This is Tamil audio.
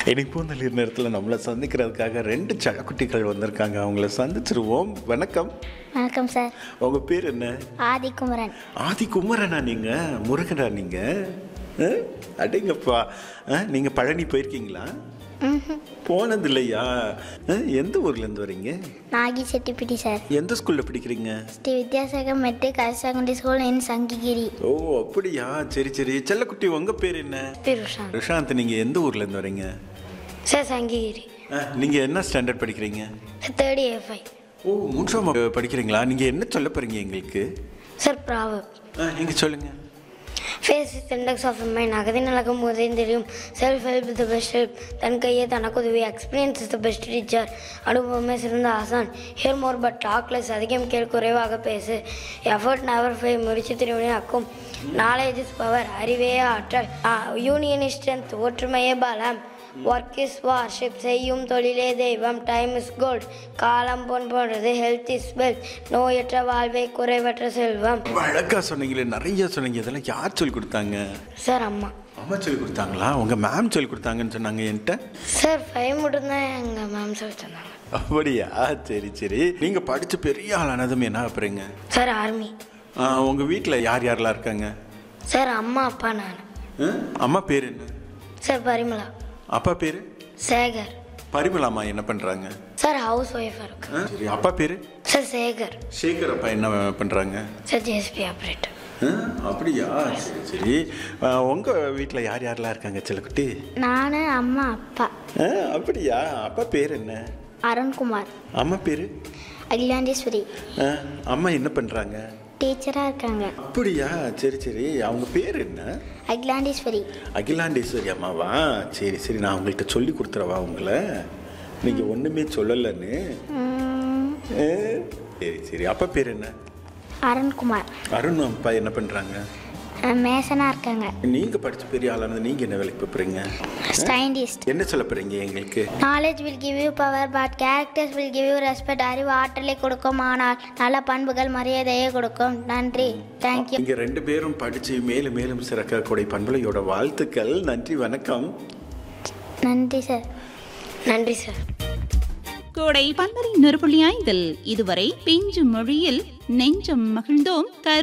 இனிப்போ நல்ல நேரத்தில் நம்மளை சந்திக்கிறதுக்காக ரெண்டு சடக்குட்டிகள் வந்திருக்காங்க அவங்கள சந்திச்சிருவோம் வணக்கம் வணக்கம் சார் உங்கள் பேர் என்ன ஆதிக்குமரன் ஆதி குமரனா நீங்கள் முருகனா நீங்கள் அடேங்கப்பா நீங்கள் பழனி போயிருக்கீங்களா ம்ஹும். போனது இல்லையா அஹ், எந்த ஊர்லேருந்து வரீங்க நாகி செட்டிப்பிட்டி சார் எந்த ஸ்கூலில் படிக்கிறீங்க Shri Vidyasagar matric higher secondary school in Sankagiri ஓ அப்படியா சரி சரி செல்லக்குட்டி உங்கள் பேர் என்ன பிருஷான் ரிஷாந்த் நீங்கள் எந்த ஊர்லேருந்து வரீங்க சார் சங்ககிரி நீங்கள் என்ன ஸ்டாண்டர்ட் படிக்கிறீங்க தேர்ட் ஏ ஃபைவ் ஓ மூன்றாம் வகுப்பு படிக்கிறீங்களா நீங்கள் என்ன சொல்ல போகிறீங்க எங்களுக்கு சார் ப்ராவப் நீங்கள் சொல்லுங்கள் face is index of mind அகதி நடக்கும் போதே தெரியும் self help the best help தன் கையே தனக்கு உதவி experience is the best teacher அனுபவமே சிறந்த ஆசான் ஹியர் மோர் பட் டாக்லெஸ் அதிகம் கேள் குறைவாக பேசு எஃபர்ட் நெவர் ஃபை முறிச்சு திருவினை ஆக்கும் நாலேஜ் இஸ் பவர் அறிவே ஆற்றல் யூனியன் ஸ்ட்ரென்த் ஒற்றுமையே பலம் ஒர்க் இஸ் வார்ஷிப் செய்யும் தொழிலே தெய்வம் டைம் இஸ் கோல்ட் காலம் பொன் போன்றது ஹெல்த் இஸ் வெல்த் நோயற்ற வாழ்வை குறைவற்ற செல்வம் அழகாக சொன்னீங்களே நிறைய சொன்னீங்க இதெல்லாம் யார் சொல்லி கொடுத்தாங்க சார் அம்மா அம்மா சொல்லி கொடுத்தாங்களா உங்கள் மேம் சொல்லி கொடுத்தாங்கன்னு சொன்னாங்க என்கிட்ட சார் ஃபைவ் மட்டும்தான் எங்கள் மேம் சொல்லி தந்தாங்க அப்படியா சரி சரி நீங்கள் படித்து பெரிய ஆளானதும் என்ன அப்புறங்க சார் ஆர்மி உங்கள் வீட்டில் யார் யாரெல்லாம் இருக்காங்க சார் அம்மா அப்பா நான் ஆ? அம்மா பேர் என்ன சார் பரிமளா அப்பா பேர் சேகர் பரிமளாமா என்ன பண்ணுறாங்க சார் ஹவுஸ் ஒய்ஃபாக இருக்கு சரி அப்பா பேர் சார் சேகர் சேகர் அப்பா என்ன பண்ணுறாங்க சார் ஜேஎஸ்பி ஆப்ரேட்டர் அப்படியா சரி சரி உங்கள் வீட்டில் யார் யாரெல்லாம் இருக்காங்க செல்லக்குட்டி நான் அம்மா அப்பா ஆ, அப்படியா அப்பா பேர் என்ன அருண்குமார் அம்மா பேர் அகிலாண்டேஸ்வரி அம்மா என்ன பண்ணுறாங்க டீச்சராக இருக்காங்க அப்படியா சரி சரி அவங்க பேர் என்ன அகிலாண்டேஸ்வரி அகிலாண்டேஸ்வரி அம்மாவா சரி சரி நான் உங்கள்கிட்ட சொல்லி கொடுத்துறவா உங்களை நீங்கள் ஒன்றுமே சொல்லலைன்னு ம், ஆ, சரி சரி அப்பா பேர் என்ன அருண்குமார் அருண் அப்பா என்ன பண்ணுறாங்க மேசனாக இருக்காங்க நீங்கள் படித்த பெரிய ஆளானது நீங்கள் என்ன வேலைக்கு போகிறீங்க சயின்டிஸ்ட் என்ன சொல்ல போகிறீங்க எங்களுக்கு knowledge will give you power but characters will give you respect அறிவு ஆற்றலை கொடுக்கும் ஆனால் நல்ல பண்புகள் மரியாதையை கொடுக்கும் நன்றி தேங்க்யூ இங்கே ரெண்டு பேரும் படித்து மேலும் மேலும் சிறக்கக்கூடிய பண்பலையோட வாழ்த்துக்கள் நன்றி வணக்கம் நன்றி சார் நன்றி சார் கோடை பந்தரை நொறுபுள்ளி ஐந்தில் இதுவரை பிஞ்சு மொழியில் நெஞ்சம் மகிழ்ந்தோம் கரு